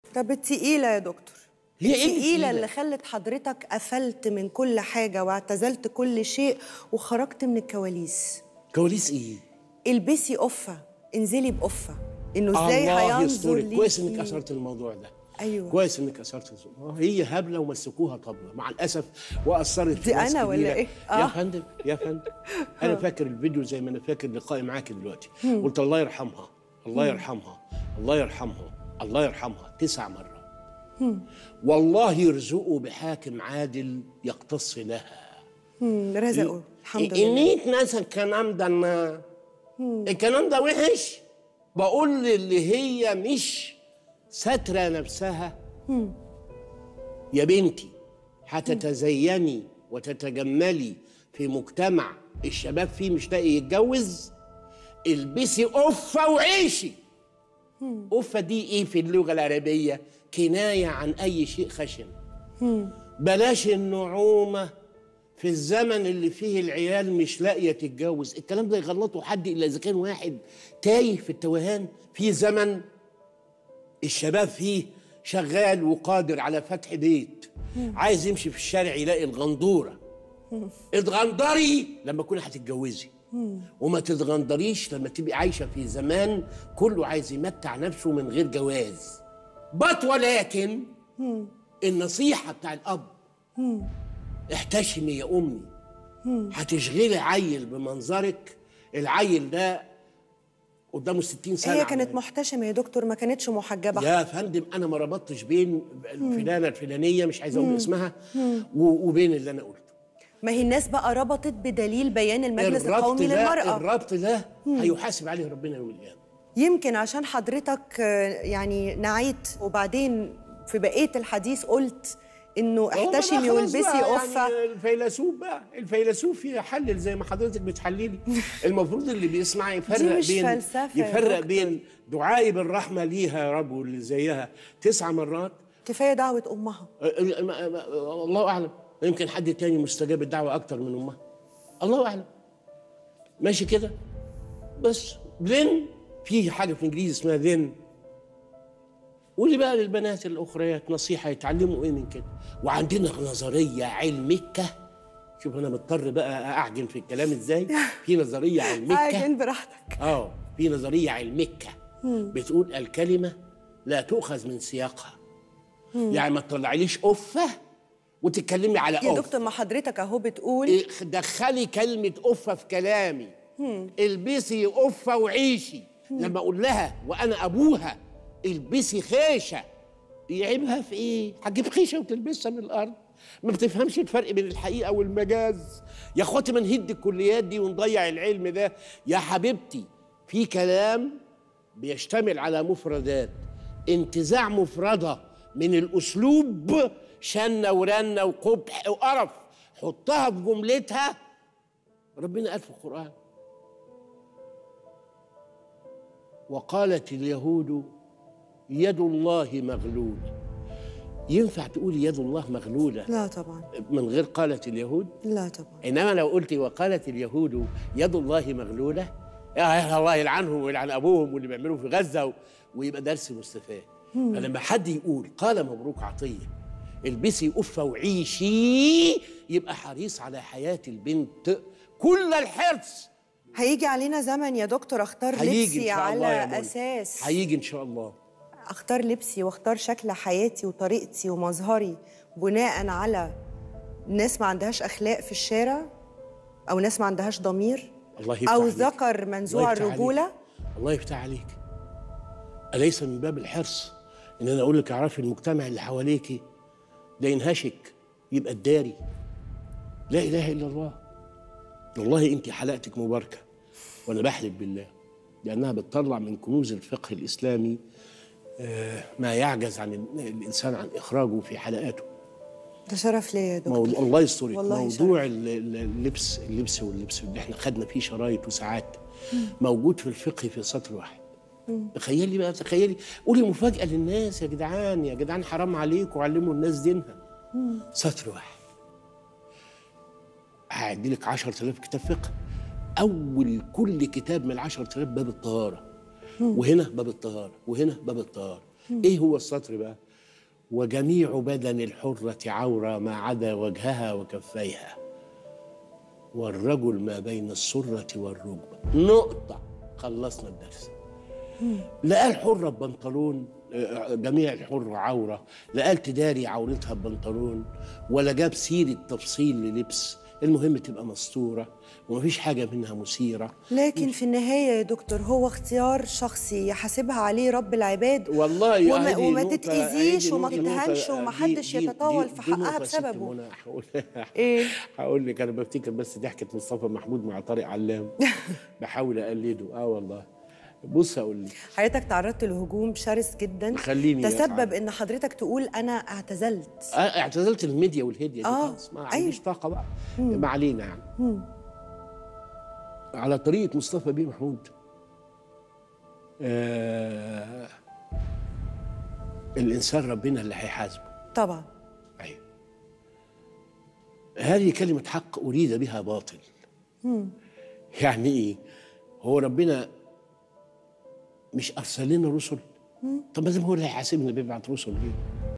طب التقيلة يا دكتور هي إيه التقيلة التقيلة؟ اللي خلت حضرتك قفلت من كل حاجة واعتزلت كل شيء وخرجت من الكواليس كواليس ايه البسي قفة انزلي بقفة انه ازاي الله هينظر يسترك كويس انك ليكي. اثرت الموضوع ده أيوة. كويس انك اثرت الموضوع هي هبله ومسكوها طبله مع الاسف واثرت في دي ناس أنا ولا كبيرة. إيه؟ يا آه. فندم يا فندم انا فاكر الفيديو زي ما انا فاكر لقائي معاك دلوقتي قلت الله يرحمها الله يرحمها الله يرحمها الله يرحمها تسع مرات والله يرزقه بحاكم عادل يقتص لها مم، رزقه الحمد لله إنيت ناس الكلام ده ما الكلام ده وحش بقول اللي هي مش ساترة نفسها يا بنتي هتتزيني وتتجملي في مجتمع الشباب فيه مش لاقي يتجوز البسي قفة وعيشي قفة دي ايه في اللغة العربية كناية عن أي شيء خشن بلاش النعومة في الزمن اللي فيه العيال مش لاقيه تتجوز الكلام ده يغلطه حد الا اذا كان واحد تايه في التوهان في زمن الشباب فيه شغال وقادر على فتح بيت عايز يمشي في الشارع يلاقي الغندوره اتغندري لما تكوني هتتجوزي وما تتغندريش لما تبقي عايشه في زمان كله عايز يمتع نفسه من غير جواز بط ولكن النصيحه بتاع الاب احتشمي يا امي هتشغلي عيل بمنظرك العيل ده قدامه 60 سنه هي كانت عمال. محتشمة يا دكتور ما كانتش محجبة يا فندم انا ما ربطتش بين الفلانه الفلانيه مش عايز اقول اسمها و- وبين اللي انا قلته ما هي الناس بقى ربطت بدليل بيان المجلس الربط القومي ده للمرأة الربط ده هيحاسب عليه ربنا يوم القيامه يمكن عشان حضرتك آه، يعني نعيت وبعدين في بقية الحديث قلت انه احتشمي هو بقى خلاص والبسي بقى قفة يعني الفيلسوف بقى الفيلسوف يحلل زي ما حضرتك بتحللي المفروض اللي بيسمع يفرق مش بين فلسفة يا يفرق دكتور. بين دعائي بالرحمه ليها يا رب واللي زيها تسع مرات كفاية دعوة أمها ال- ما- ما- الله اعلم يمكن حد تاني مستجاب الدعوه اكتر من امها الله اعلم ماشي كده بس ذن في حاجه في الانجليزي اسمها ذن قولي بقى للبنات الاخريات نصيحه يتعلموا ايه من كده وعندنا نظريه علمكه شوف انا مضطر بقى اعجن في الكلام ازاي في نظريه علمكه عاجن براحتك اه في نظريه علمكه بتقول الكلمه لا تؤخذ من سياقها يعني ما تطلعليش قفه وتتكلمي على يا قف دكتور ما حضرتك اهو بتقول إيه، دخلي كلمه قفه في كلامي البسي قفه وعيشي لما اقول لها وانا ابوها البسي خيشه يعيبها في ايه؟ هتجيب خيشه وتلبسها من الارض ما بتفهمش الفرق بين الحقيقه والمجاز يا اخواتي ما نهد الكليات دي ونضيع العلم ده يا حبيبتي في كلام بيشتمل على مفردات انتزاع مفردة من الأسلوب شنة ورنة وقبح وقرف حطها في جملتها ربنا قال في القرآن وقالت اليهود يد الله مغلولة ينفع تقولي يد الله مغلولة لا طبعا من غير قالت اليهود لا طبعا انما لو قلت وقالت اليهود يد الله مغلوله يا الله يلعنهم ويلعن ابوهم واللي بيعملوا في غزه و... ويبقى درس مستفاد فلما حد يقول قال مبروك عطيه البسي قفه وعيشي يبقى حريص على حياه البنت كل الحرص هيجي علينا زمن يا دكتور اختار هيجي ان لبسي شاء الله يا على منى. اساس هيجي ان شاء الله اختار لبسي واختار شكل حياتي وطريقتي ومظهري بناء على ناس ما عندهاش اخلاق في الشارع او ناس ما عندهاش ضمير الله يفتح او عليك. ذكر منزوع الله يفتح الرجوله عليك. الله يفتح عليك أليس من باب الحرص إن أنا أقول لك اعرفي المجتمع اللي حواليكي ده ينهشك يبقى الداري لا إله إلا الله والله أنت حلقتك مباركة وأنا بحلف بالله لأنها بتطلع من كنوز الفقه الإسلامي آه، ما يعجز عن ال- الإنسان عن إخراجه في حلقاته ده شرف ليا يا دكتور موضوع الله يسترك والله موضوع ال- ال- اللبس اللبس واللبس اللي احنا خدنا فيه شرايط وساعات موجود في الفقه في سطر واحد تخيلي بقى تخيلي قولي مفاجأة للناس يا جدعان يا جدعان حرام عليكم علموا الناس دينها سطر واحد هعدي لك 10000 كتاب فقه أول كل كتاب من ال 10000 باب الطهارة وهنا باب الطهارة وهنا باب الطهارة ايه هو السطر بقى وجميع بدن الحرة عورة ما عدا وجهها وكفيها والرجل ما بين السرة والركبة نقطة خلصنا الدرس لا قال حرة ببنطلون آه، جميع الحرة عورة لا قال تداري عورتها ببنطلون ولا جاب سيرة تفصيل للبس المهم تبقى مستورة ومفيش حاجة منها مثيرة لكن في النهاية يا دكتور هو اختيار شخصي يحاسبها عليه رب العباد والله وما, هذه وما نقطة- تتأذيش هذه وما نقطة- تتهنش نقطة- وما دي- حدش دي- يتطاول دي- في دي حقها نقطة ست بسببه منى. هقول إيه؟ هقول لك انا بفتكر بس ضحكة مصطفى محمود مع طارق علام بحاول اقلده اه والله بص اقول لك حضرتك تعرضت لهجوم شرس جدا خليني تسبب أسعد. ان حضرتك تقول انا اعتزلت آه، اعتزلت الميديا والهديه دي آه، خلاص ما أيوة. عنديش طاقه بقى ما علينا يعني على طريقه مصطفى بيه محمود آه الانسان ربنا اللي هيحاسبه طبعا ايوه هذه كلمه حق اريد بها باطل يعني ايه هو ربنا مش ارسل لنا رسل طب ما دام هو اللي هيحاسبنا بيبعت رسل ليه